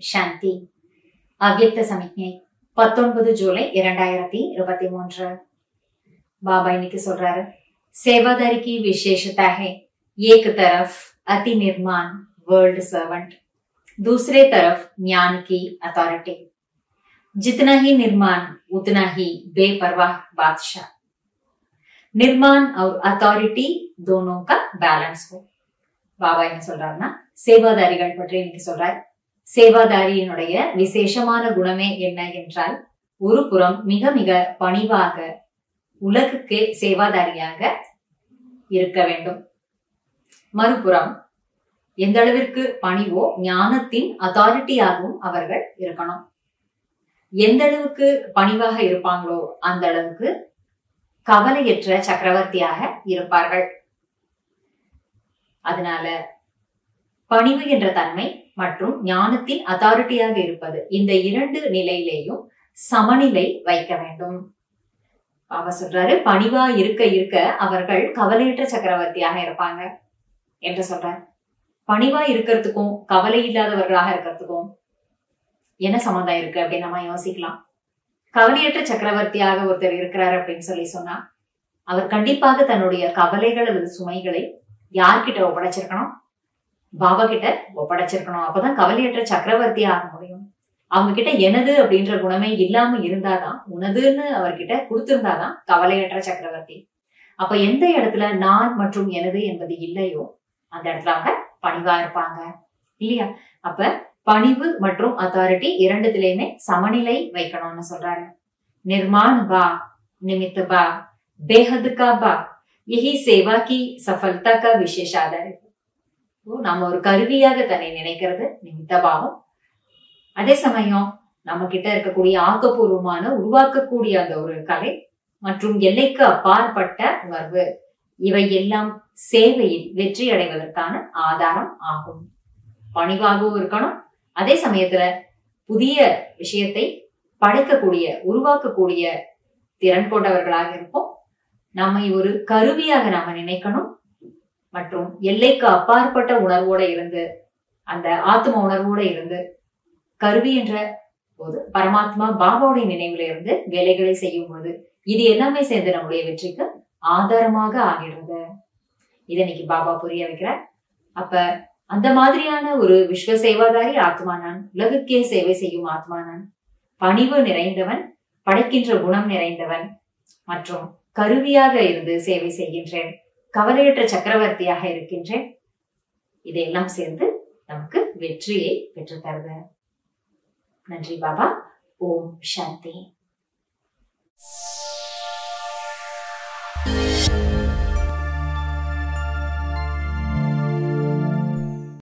சாந்தி அவ்யக்த சமிக்ஞை பத்தொன்பது ஜூலை இரண்டாயிரத்தி இருபத்தி மூன்று बाबा इनके சொல்றாரு सेवादारी की विशेषता है एक तरफ अति निर्माण वर्ल्ड सर्वेंट दूसरे तरफ ज्ञान की अथॉरिटी जितना ही निर्माण उतना ही बेपरवाह बादशाह निर्माण और अथॉरिटी दोनों का बैलेंस हो பாபா என்ன சொல்றாருன்னா சேவாதாரிகள் பற்றி இன்னைக்கு சொல்றார் சேவாதாரியினுடைய விசேஷமான குணமே என்ன என்றால் ஒரு புறம் மிக மிக பணிவாக உலகுக்கு சேவாதாரியாக இருக்க வேண்டும் மறுபுறம் எந்த அளவிற்கு பணிவோ ஞானத்தின் அத்தாரிட்டியாகவும் அவர்கள் இருக்கணும் எந்த அளவுக்கு பணிவாக இருப்பாங்களோ அந்த அளவுக்கு கவலையற்ற சக்கரவர்த்தியாக இருப்பார்கள் அதனால பணிவு என்ற தன்மை மற்றும் ஞானத்தின் அத்தாரிட்டியாக இருப்பது இந்த இரண்டு நிலையிலேயும் சமநிலை வைக்க வேண்டும் அவர் சொல்றாரு பணிவா இருக்க இருக்க அவர்கள் கவலையற்ற சக்கரவர்த்தியாக இருப்பாங்க என்று சொல்றார் பணிவா இருக்கிறதுக்கும் கவலை இல்லாதவர்களாக இருக்கிறதுக்கும் என்ன சம்மந்தம் இருக்கு அப்படின்னு நம்ம யோசிக்கலாம் கவலையற்ற சக்கரவர்த்தியாக ஒருத்தர் இருக்கிறார் அப்படின்னு சொல்லி சொன்னா அவர் கண்டிப்பாக தன்னுடைய கவலைகள் அல்லது சுமைகளை யார்கிட்ட ஒப்படைச்சிருக்கணும் பாபா கிட்ட ஒப்படைச்சிருக்கணும் அப்பதான் கவலையற்ற சக்கரவர்த்தி ஆக முடியும் அவங்க கிட்ட எனது அப்படின்ற குணமே இல்லாம இருந்தாதான் உனதுன்னு அவர்கிட்ட கொடுத்திருந்தாதான் கவலையற்ற சக்கரவர்த்தி அப்ப எந்த இடத்துல நான் மற்றும் எனது என்பது இல்லையோ அந்த இடத்துல அவங்க பணிவா இருப்பாங்க இல்லையா அப்ப பணிவு மற்றும் அத்தாரிட்டி இரண்டுத்திலயுமே சமநிலை வைக்கணும்னு சொல்றாரு நிர்மாண் பா நிமித்த பா बेहद का बा यही सेवा की सफलता का विशेष आधार है நம்ம ஒரு கருவியாக தன்னை நினைக்கிறது நிமித்த பாவம் அதே சமயம் நம்ம கிட்ட இருக்கக்கூடிய ஆக்கப்பூர்வமான உருவாக்கக்கூடிய அந்த ஒரு கலை மற்றும் எல்லைக்கு அப்பாற்பட்ட உணர்வு இவை எல்லாம் சேவையில் வெற்றி அடைவதற்கான ஆதாரம் ஆகும் பணிவாகவும் இருக்கணும் அதே சமயத்துல புதிய விஷயத்தை படைக்கக்கூடிய உருவாக்கக்கூடிய திறன் கொண்டவர்களாக இருப்போம் நம்மை ஒரு கருவியாக நாம நினைக்கணும் மற்றும் எல்லைக்கு அப்பாற்பட்ட உணர்வோட இருந்து அந்த ஆத்ம உணர்வோட இருந்து கருவி என்ற போது பரமாத்மா பாபாவுடைய நினைவுல இருந்து வேலைகளை செய்யும் போது இது எல்லாமே சேர்ந்து நம்முடைய வெற்றிக்கு ஆதாரமாக ஆகிறது இதை இன்னைக்கு பாபா புரிய வைக்கிறார் அப்ப அந்த மாதிரியான ஒரு விஸ்வ சேவாதாரி ஆத்மா நான் உலகுக்கே சேவை செய்யும் ஆத்மா நான் பணிவு நிறைந்தவன் படைக்கின்ற குணம் நிறைந்தவன் மற்றும் கருவியாக இருந்து சேவை செய்கின்றேன் கவலையற்ற சக்கரவர்த்தியாக இருக்கின்றேன் இதையெல்லாம் சேர்ந்து நமக்கு வெற்றியை பெற்று தருக நன்றி பாபா ஓம் சாந்தி